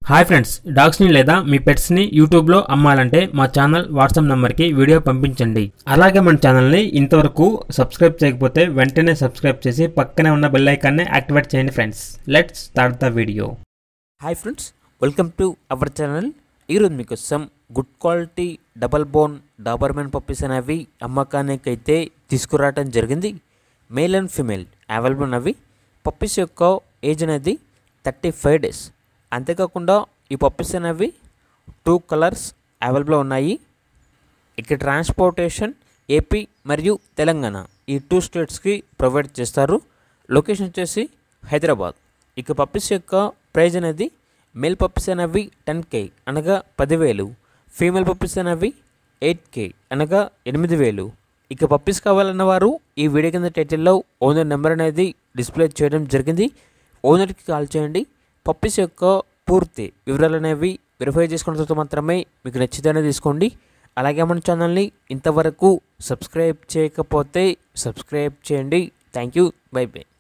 hi friends డాగ్స్ని లేదా మీ పెట్స్ని యూట్యూబ్లో అమ్మాలంటే మా ఛానల్ వాట్సాప్ నెంబర్కి వీడియో పంపించండి అలాగే మన ఛానల్ని ఇంతవరకు సబ్స్క్రైబ్ చేయకపోతే వెంటనే సబ్స్క్రైబ్ చేసి పక్కనే ఉన్న బెల్ ఐకాన్ని యాక్టివేట్ చేయండి friends let's start the video hi friends welcome to our channel ఈరోజు మీకోసం good quality double bone Doberman puppies అనేవి అమ్మకానికి అయితే తీసుకురావడం జరిగింది మేల్ అండ్ ఫిమేల్ అవైలబుల్ ఉన్నవి పప్పీస్ యొక్క ఏజ్ అనేది థర్టీ ఫైవ్ డేస్ అంతేకాకుండా ఈ పప్పీస్ అనేవి టూ కలర్స్ అవైలబుల్ ఉన్నాయి ఇక ట్రాన్స్పోర్టేషన్ ఏపీ మరియు తెలంగాణ ఈ టూ స్టేట్స్కి ప్రొవైడ్ చేస్తారు లొకేషన్ వచ్చేసి హైదరాబాద్ ఇక పప్పీస్ యొక్క ప్రైజ్ అనేది మేల్ పప్పీస్ అనేవి టెన్ కే అనగా పదివేలు ఫీమేల్ పప్పీస్ అనేవి ఎయిట్ కే అనగా ఎనిమిది వేలు ఇక పప్పీస్ కావాలన్న వారు ఈ వీడియో కింద టైటిల్లో ఓనర్ నెంబర్ అనేది డిస్ప్లే చేయడం జరిగింది ఓనర్కి కాల్ చేయండి పప్పీస్ యొక్క పూర్తి వివరాలు అనేవి వెరిఫై చేసుకున్న తర్వాత మాత్రమే మీకు నచ్చితేనే తీసుకోండి అలాగే మన ఛానల్ని ఇంతవరకు సబ్స్క్రైబ్ చేయకపోతే సబ్స్క్రైబ్ చేయండి థ్యాంక్ యూ బై బై